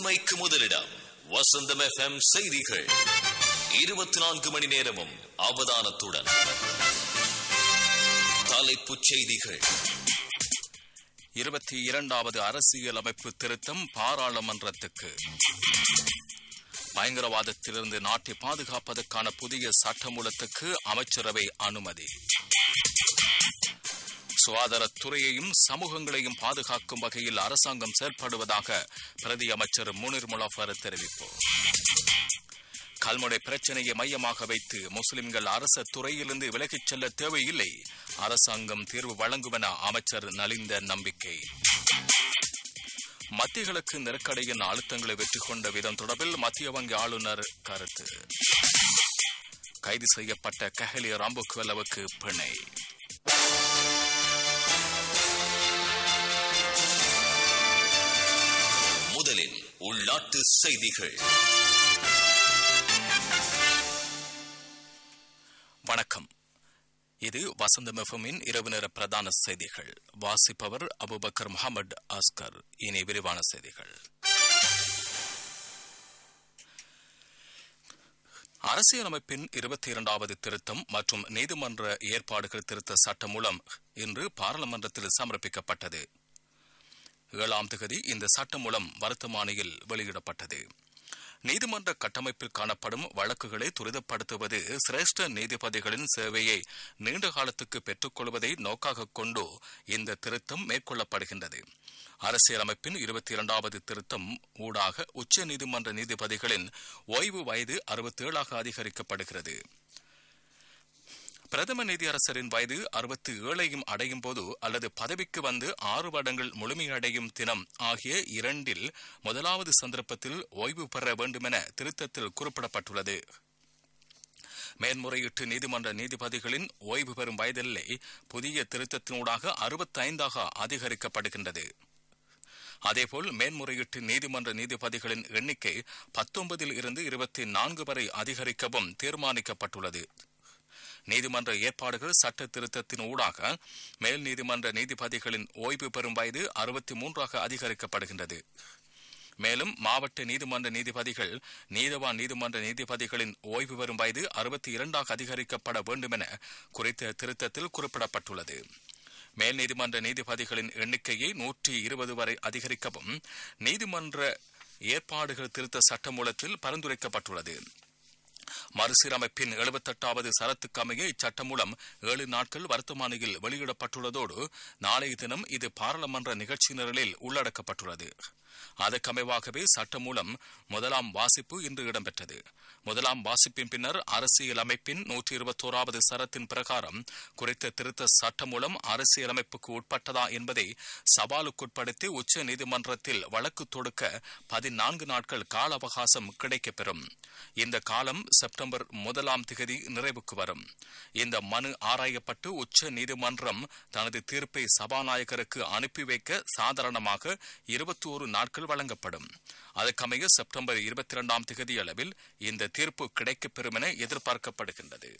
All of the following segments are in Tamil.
உண்மைக்கு முதலிடம் வசந்தம் எஃப்எம் செய்திகள் இருபத்தி நான்கு மணி நேரமும் அவதானத்துடன் தலைப்புச் செய்திகள் இருபத்தி இரண்டாவது அரசியல் அமைப்பு திருத்தம் பாராளுமன்றத்துக்கு பயங்கரவாதத்திலிருந்து நாட்டை பாதுகாப்பதற்கான புதிய சட்டமூலத்துக்கு அமைச்சரவை அனுமதி சுகாதாரத்துறையையும் சமூகங்களையும் பாதுகாக்கும் வகையில் அரசாங்கம் செயற்படுவதாக பிரதி அமைச்சர் முனிர் முலாஃபர் தெரிவிப்பு கல்முனை பிரச்சனையை மையமாக வைத்து முஸ்லிம்கள் அரச துறையிலிருந்து விலகிச் செல்ல தேவையில்லை அரசாங்கம் தீர்வு வழங்கும் என அமைச்சர் நலிந்த நம்பிக்கை மத்திய கிழக்கு நெருக்கடியின் அழுத்தங்களை வெற்றி கொண்ட விதம் தொடர்பில் மத்திய வங்கி ஆளுநர் கருத்து கைது செய்யப்பட்ட கஹலி ராம்புக்வெலவுக்கு பிணை முதலில் உள்நாட்டு செய்திகள் வணக்கம் இது வசந்தம் எஃப்எம்மின் இரவு நேர பிரதான செய்திகள் வாசிப்பவர் அபுபக்கர் முகமது ஆஸ்கர் இனி விரிவான செய்திகள் அரசியலமைப்பின் இருபத்தி இரண்டாவது திருத்தம் மற்றும் நீதிமன்ற ஏற்பாடுகள் திருத்த சட்டம் மூலம் இன்று பாராளுமன்றத்தில் சமர்ப்பிக்கப்பட்டது ஏழாம் திகதி இந்த சட்டம் மூலம் வர்த்தமானியில் வெளியிடப்பட்டது நீதிமன்ற கட்டமைப்பில் காணப்படும் வழக்குகளை துரிதப்படுத்துவது சிரேஷ்ட நீதிபதிகளின் சேவையை நீண்ட காலத்துக்கு பெற்றுக்கொள்வதை நோக்காக கொண்டு இந்த திருத்தம் மேற்கொள்ளப்படுகின்றது அரசியலமைப்பின் இருபத்தி இரண்டாவது திருத்தம் ஊடாக உச்ச நீதிமன்ற நீதிபதிகளின் ஓய்வு வயது அறுபத்தேழாக அதிகரிக்கப்படுகிறது பிரதம நீதியரசரின் வயது அறுபத்தி ஏழையும் அடையும் போது அல்லது பதவிக்கு வந்து ஆறு வருடங்கள் முழுமையடையும் தினம் ஆகிய இரண்டில் முதலாவது சந்தர்ப்பத்தில் ஓய்வு பெற வேண்டுமென திருத்தத்தில் குறிப்பிடப்பட்டுள்ளது மேன்முறையீட்டு நீதிமன்ற நீதிபதிகளின் ஓய்வு பெறும் வயதில்லை புதிய திருத்தத்தினூடாக அறுபத்தைந்தாக அதிகரிக்கப்படுகின்றது அதேபோல் மேன்முறையீட்டு நீதிமன்ற நீதிபதிகளின் எண்ணிக்கை பத்தொன்பதில் இருந்து இருபத்தி நான்கு வரை அதிகரிக்கவும் தீர்மானிக்கப்பட்டுள்ளது நீதிமன்ற ஏற்பாடுகள் சட்ட திருத்தத்தின் ஊடாக மேல் நீதிமன்ற நீதிபதிகளின் ஓய்வு பெறும் வயது அறுபத்தி மூன்றாக அதிகரிக்கப்படுகின்றது மேலும் மாவட்ட நீதிமன்ற நீதிபதிகள் நீதவான் நீதிமன்ற நீதிபதிகளின் ஓய்வு பெறும் வயது அறுபத்தி இரண்டாக அதிகரிக்கப்பட வேண்டும் என குறித்த திருத்தத்தில் குறிப்பிடப்பட்டுள்ளது மேல் நீதிமன்ற நீதிபதிகளின் எண்ணிக்கையை நூற்றி இருபது வரை அதிகரிக்கவும் நீதிமன்ற ஏற்பாடுகள் திருத்த சட்டமூலத்தில் பரிந்துரைக்கப்பட்டுள்ளது மறுசீரமைப்பின் எழுபத்தெட்டாவது சரத்துக்கு அமைய இச்சட்டம் மூலம் ஏழு நாட்கள் வர்த்தமானியில் வெளியிடப்பட்டுள்ளதோடு நாளைய தினம் இது பாராளுமன்ற நிகழ்ச்சி நிரலில் உள்ளடக்கப்பட்டுள்ளது அதற்கமைவாகவே சட்டம் மூலம் முதலாம் வாசிப்பு இன்று இடம்பெற்றது முதலாம் வாசிப்பின் பின்னர் அரசியல் அமைப்பின் நூற்றி இருபத்தோராவது சரத்தின் பிரகாரம் குறித்த திருத்த சட்டம் மூலம் அரசியலமைப்புக்கு உட்பட்டதா என்பதை சவாலுக்குட்படுத்தி உச்ச நீதிமன்றத்தில் வழக்கு தொடுக்க பதினான்கு நாட்கள் கால அவகாசம் கிடைக்கப்பெறும் இந்த காலம் செப்டம்பர் முதலாம் திகதி நிறைவுக்கு வரும் இந்த மனு ஆராயப்பட்டு உச்ச நீதிமன்றம் தனது தீர்ப்பை சபாநாயகருக்கு அனுப்பி வைக்க சாதாரணமாக இருபத்தி ஒரு நாட்கள் வழங்கப்படும் அதற்கமைய செப்டம்பர் இருபத்தி இரண்டாம் திகதி அளவில் இந்த தீர்ப்பு கிடைக்கப்பெறும் என எதிர்பார்க்கப்படுகின்றது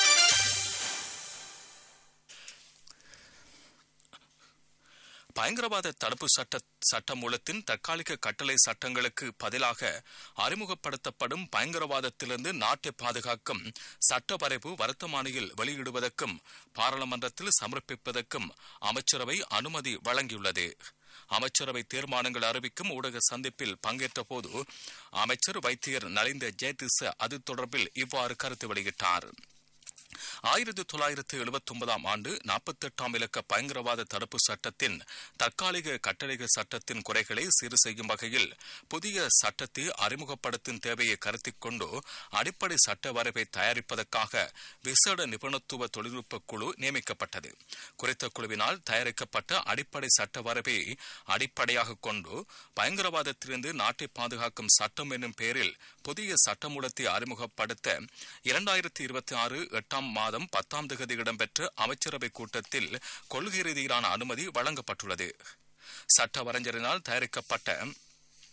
பயங்கரவாத தடுப்பு சட்ட சட்டமூலத்தின் தற்காலிக கட்டளை சட்டங்களுக்கு பதிலாக அறிமுகப்படுத்தப்படும் பயங்கரவாதத்திலிருந்து நாட்டை பாதுகாக்கும் சட்ட வரைவு வர்த்தமானியில் வெளியிடுவதற்கும் பாராளுமன்றத்தில் சமர்ப்பிப்பதற்கும் அமைச்சரவை அனுமதி வழங்கியுள்ளது அமைச்சரவை தீர்மானங்கள் அறிவிக்கும் ஊடக சந்திப்பில் பங்கேற்ற போது அமைச்சர் வைத்தியர் நலிந்த ஜெயதிச அது தொடர்பில் இவ்வாறு கருத்து வெளியிட்டார் ஆயிரத்தி தொள்ளாயிரத்து எழுபத்தி ஒன்பதாம் ஆண்டு நாற்பத்தி எட்டாம் இலக்க பயங்கரவாத தடுப்பு சட்டத்தின் தற்காலிக கட்டளைக சட்டத்தின் குறைகளை சீர் செய்யும் வகையில் புதிய சட்டத்தை அறிமுகப்படுத்தும் தேவையை கருத்தில் கொண்டு அடிப்படை சட்ட வரைவை தயாரிப்பதற்காக விசேட நிபுணத்துவ தொழில்நுட்ப குழு நியமிக்கப்பட்டது குறித்த குழுவினால் தயாரிக்கப்பட்ட அடிப்படை சட்ட வரைவை அடிப்படையாக கொண்டு பயங்கரவாதத்திலிருந்து நாட்டை பாதுகாக்கும் சட்டம் என்னும் பெயரில் புதிய சட்டமூலத்தை அறிமுகப்படுத்த இரண்டாயிரத்தி இருபத்தி ஆறு எட்டாம் மாதம் பத்தாம் தேதி இடம்பெற்ற அமைச்சரவை கூட்டத்தில் கொள்கை ரீதியிலான அனுமதி வழங்கப்பட்டுள்ளது சட்ட வரைஞரினால் தயாரிக்கப்பட்ட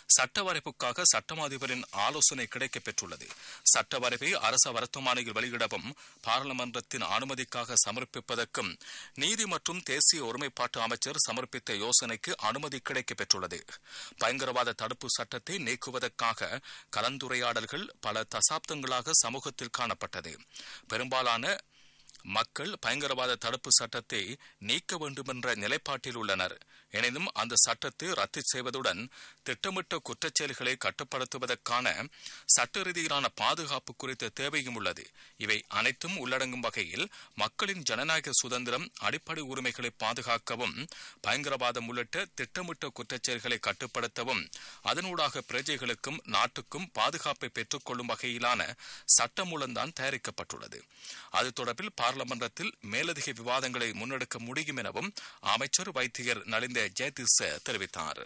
சட்ட வரைப்புக்காக சட்டம் அதிபரின் ஆலோசனை கிடைக்கப் பெற்றுள்ளது சட்ட வரைவை அரச வர்த்தமானியில் வெளியிடவும் பாராளுமன்றத்தின் அனுமதிக்காக சமர்ப்பிப்பதற்கும் நீதி மற்றும் தேசிய ஒருமைப்பாட்டு அமைச்சர் சமர்ப்பித்த யோசனைக்கு அனுமதி கிடைக்கப் பெற்றுள்ளது பயங்கரவாத தடுப்பு சட்டத்தை நீக்குவதற்காக கலந்துரையாடல்கள் பல தசாப்தங்களாக சமூகத்தில் காணப்பட்டது பெரும்பாலான மக்கள் பயங்கரவாத தடுப்பு சட்டத்தை நீக்க வேண்டுமென்ற நிலைப்பாட்டில் உள்ளனர் எனினும் அந்த சட்டத்தை ரத்து செய்வதுடன் திட்டமிட்ட குற்றச்செயல்களை கட்டுப்படுத்துவதற்கான சட்ட ரீதியிலான பாதுகாப்பு குறித்த தேவையும் உள்ளது இவை அனைத்தும் உள்ளடங்கும் வகையில் மக்களின் ஜனநாயக சுதந்திரம் அடிப்படை உரிமைகளை பாதுகாக்கவும் பயங்கரவாதம் உள்ளிட்ட திட்டமிட்ட குற்றச்செயல்களை கட்டுப்படுத்தவும் அதனூடாக பிரஜைகளுக்கும் நாட்டுக்கும் பாதுகாப்பை பெற்றுக்கொள்ளும் வகையிலான சட்ட மூலம்தான் தயாரிக்கப்பட்டுள்ளது அது தொடர்பில் பார்லமன்றத்தில் மேலதிக விவாதங்களை முன்னெடுக்க முடியும் எனவும் அமைச்சர் வைத்தியர் நலிந்த ஜெயதிச தெரிவித்தார்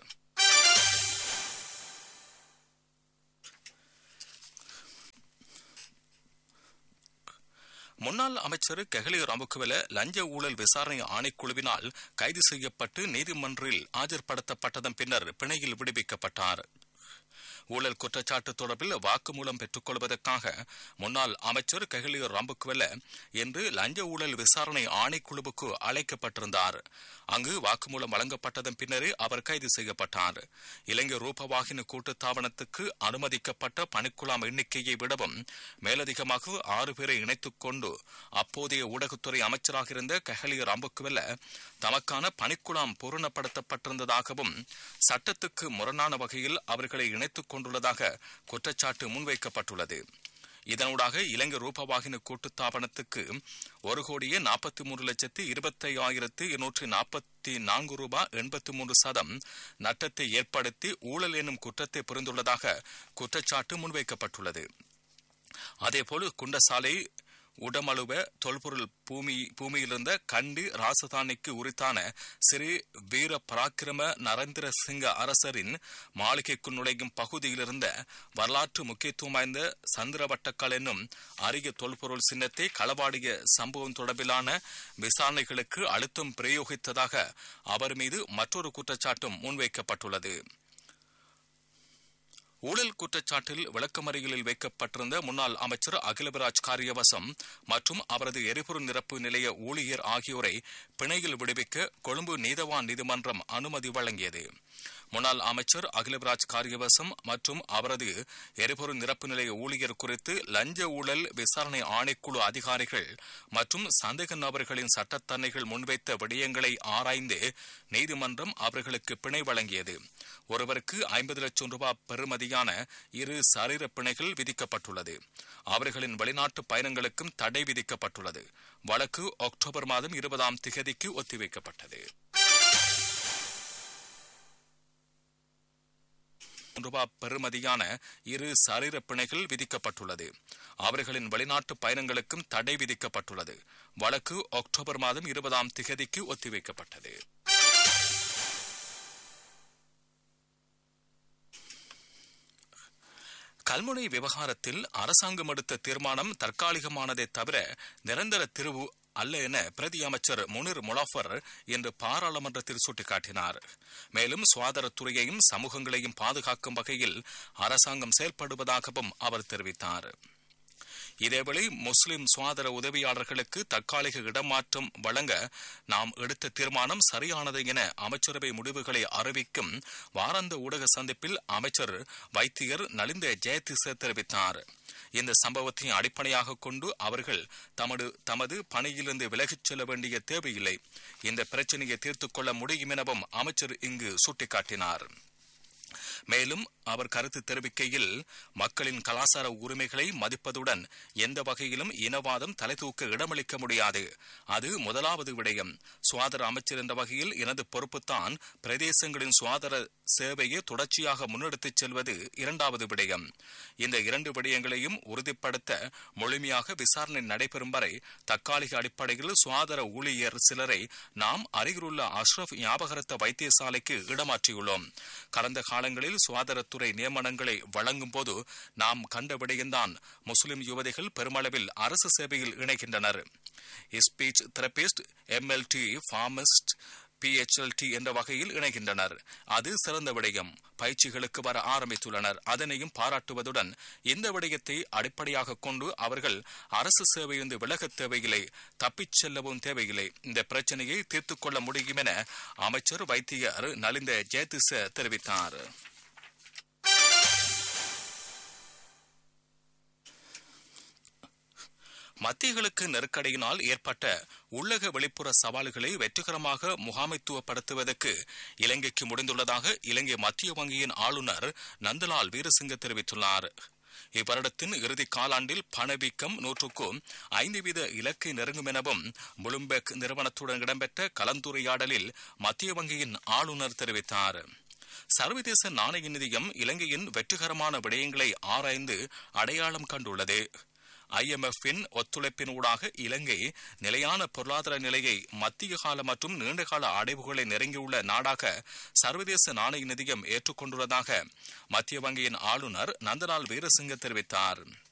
முன்னாள் அமைச்சர் கெஹலி ராமுக்குவல லஞ்ச ஊழல் விசாரணை ஆணைக்குழுவினால் கைது செய்யப்பட்டு நீதிமன்றில் ஆஜர்படுத்தப்பட்டதன் பின்னர் பிணையில் விடுவிக்கப்பட்டார் ஊழல் குற்றச்சாட்டு தொடர்பில் வாக்குமூலம் பெற்றுக் கொள்வதற்காக முன்னாள் அமைச்சர் கெஹலியோ ராம்புக்வெல்ல இன்று லஞ்ச ஊழல் விசாரணை ஆணைக்குழுவுக்கு அழைக்கப்பட்டிருந்தார் அங்கு வாக்குமூலம் வழங்கப்பட்டதன் பின்னரே அவர் கைது செய்யப்பட்டார் இலங்கை ரூபவாகினி கூட்டுத்தாபனத்துக்கு அனுமதிக்கப்பட்ட பணிக்குழாம் எண்ணிக்கையை விடவும் மேலதிகமாக ஆறு பேரை இணைத்துக் கொண்டு அப்போதைய ஊடகத்துறை அமைச்சராக இருந்த கெஹலியோ ராம்புக்வெல்ல தமக்கான பணிக்குழாம் பூரணப்படுத்தப்பட்டிருந்ததாகவும் சட்டத்துக்கு முரணான வகையில் அவர்களை இணைத்துக் கொண்டுள்ளதாக குற்றச்சாட்டு முன்வைக்கப்பட்டுள்ளது இதனூடாக இலங்கை ரூபவாகினி கூட்டுத்தாபனத்துக்கு ஒரு கோடியே நாற்பத்தி மூன்று லட்சத்து இருபத்தி ஆயிரத்து இருநூற்றி நாற்பத்தி நான்கு ரூபாய் எண்பத்தி மூன்று சதம் நட்டத்தை ஏற்படுத்தி ஊழல் எனும் குற்றத்தை புரிந்துள்ளதாக குற்றச்சாட்டு முன்வைக்கப்பட்டுள்ளது அதேபோல் குண்டசாலை உடமழுவ தொல்பொருள் பூமி பூமியிலிருந்த கண்டி ராசதானிக்கு உரித்தான ஸ்ரீ வீர பராக்கிரம நரேந்திர சிங்க அரசரின் மாளிகைக்குள் நுழையும் பகுதியிலிருந்த வரலாற்று முக்கியத்துவம் வாய்ந்த சந்திரவட்டக்கால் என்னும் அரிய தொல்பொருள் சின்னத்தை களவாடிய சம்பவம் தொடர்பிலான விசாரணைகளுக்கு அழுத்தம் பிரயோகித்ததாக அவர் மீது மற்றொரு குற்றச்சாட்டும் முன்வைக்கப்பட்டுள்ளது ஊழல் குற்றச்சாட்டில் விளக்கமறியலில் வைக்கப்பட்டிருந்த முன்னாள் அமைச்சர் அகிலபிராஜ் காரியவசம் மற்றும் அவரது எரிபொருள் நிரப்பு நிலைய ஊழியர் ஆகியோரை பிணையில் விடுவிக்க கொழும்பு நீதவான் நீதிமன்றம் அனுமதி வழங்கியது முன்னாள் அமைச்சர் அகிலபிராஜ் காரியவசம் மற்றும் அவரது எரிபொருள் நிரப்பு நிலைய ஊழியர் குறித்து லஞ்ச ஊழல் விசாரணை ஆணைக்குழு அதிகாரிகள் மற்றும் சந்தேக நபர்களின் சட்டத்தன்னைகள் முன்வைத்த விடயங்களை ஆராய்ந்து நீதிமன்றம் அவர்களுக்கு பிணை வழங்கியது ஒருவருக்கு ஐம்பது லட்சம் ரூபாய் பெறுமதியான இரு சரீர பிணைகள் விதிக்கப்பட்டுள்ளது அவர்களின் வெளிநாட்டு பயணங்களுக்கும் தடை விதிக்கப்பட்டுள்ளது வழக்கு அக்டோபர் மாதம் இருபதாம் திகதிக்கு ஒத்திவைக்கப்பட்டது ரூபாய் பெறுமதியான இரு சரீர பிணைகள் விதிக்கப்பட்டுள்ளது அவர்களின் வெளிநாட்டு பயணங்களுக்கும் தடை விதிக்கப்பட்டுள்ளது வழக்கு அக்டோபர் மாதம் இருபதாம் திகதிக்கு ஒத்திவைக்கப்பட்டது கல்முனை விவகாரத்தில் அரசாங்கம் எடுத்த தீர்மானம் தற்காலிகமானதே தவிர நிரந்தர திருவு அல்ல என பிரதி அமைச்சர் முனிர் முலாஃபர் இன்று பாராளுமன்றத்தில் சுட்டிக்காட்டினார் மேலும் சுகாதாரத்துறையையும் சமூகங்களையும் பாதுகாக்கும் வகையில் அரசாங்கம் செயல்படுவதாகவும் அவர் தெரிவித்தார் இதேவேளை முஸ்லிம் சுகாதார உதவியாளர்களுக்கு தற்காலிக இடமாற்றம் வழங்க நாம் எடுத்த தீர்மானம் சரியானது என அமைச்சரவை முடிவுகளை அறிவிக்கும் வாராந்த ஊடக சந்திப்பில் அமைச்சர் வைத்தியர் நலிந்த ஜெயதிச தெரிவித்தார் இந்த சம்பவத்தை அடிப்படையாக கொண்டு அவர்கள் தமது தமது பணியிலிருந்து விலகிச் செல்ல வேண்டிய தேவையில்லை இந்த பிரச்சனையை தீர்த்துக் கொள்ள முடியும் எனவும் அமைச்சர் இங்கு சுட்டிக்காட்டினார் மேலும் அவர் கருத்து தெரிவிக்கையில் மக்களின் கலாச்சார உரிமைகளை மதிப்பதுடன் எந்த வகையிலும் இனவாதம் தலை தூக்க இடமளிக்க முடியாது அது முதலாவது விடயம் சுகாதார அமைச்சர் என்ற வகையில் எனது பொறுப்புத்தான் பிரதேசங்களின் சுகாதார சேவையை தொடர்ச்சியாக முன்னெடுத்துச் செல்வது இரண்டாவது விடயம் இந்த இரண்டு விடயங்களையும் உறுதிப்படுத்த முழுமையாக விசாரணை நடைபெறும் வரை தற்காலிக அடிப்படையில் சுகாதார ஊழியர் சிலரை நாம் அருகிலுள்ள அஷ்ரப் ஞாபகரத்த வைத்தியசாலைக்கு இடமாற்றியுள்ளோம் கடந்த காலங்களில் சுகாதாரத்துறை நியமனங்களை வழங்கும் போது நாம் கண்ட விடயம்தான் முஸ்லிம் யுவதிகள் பெருமளவில் அரசு சேவையில் இணைகின்றனர் speech therapist MLT pharmacist PHLT என்ற வகையில் இணைகின்றனர் அது சிறந்த விடயம் பயிற்சிகளுக்கு வர ஆரம்பித்துள்ளனர் அதனையும் பாராட்டுவதுடன் இந்த விடயத்தை அடிப்படையாக கொண்டு அவர்கள் அரசு சேவையிலிருந்து விலகத் தேவையில்லை தப்பிச் செல்லவும் தேவையில்லை இந்த பிரச்சனையை தீர்த்துக் கொள்ள முடியும் என அமைச்சர் வைத்தியர் நலிந்த ஜெயதிச தெரிவித்தார் மத்தியகளுக்கு நெருக்கடியினால் ஏற்பட்ட உள்ளக வெளிப்புற சவால்களை வெற்றிகரமாக முகாமைத்துவப்படுத்துவதற்கு இலங்கைக்கு முடிந்துள்ளதாக இலங்கை மத்திய வங்கியின் ஆளுநர் நந்தலால் வீரசிங்க தெரிவித்துள்ளார் இவ்வருடத்தின் இறுதி காலாண்டில் பணவீக்கம் நூற்றுக்கும் ஐந்து வீத இலக்கை நெருங்கும் எனவும் புளும்பெக் நிறுவனத்துடன் இடம்பெற்ற கலந்துரையாடலில் மத்திய வங்கியின் ஆளுநர் தெரிவித்தார் சர்வதேச நாணய நிதியம் இலங்கையின் வெற்றிகரமான விடயங்களை ஆராய்ந்து அடையாளம் கண்டுள்ளது ஐஎம்எஃப்பின் ஒத்துழைப்பினூடாக இலங்கை நிலையான பொருளாதார நிலையை மத்திய கால மற்றும் நீண்டகால அடைவுகளை நெருங்கியுள்ள நாடாக சர்வதேச நாணய நிதியம் ஏற்றுக்கொண்டுள்ளதாக மத்திய வங்கியின் ஆளுநர் நந்தலால் வீரசிங்க தெரிவித்தார்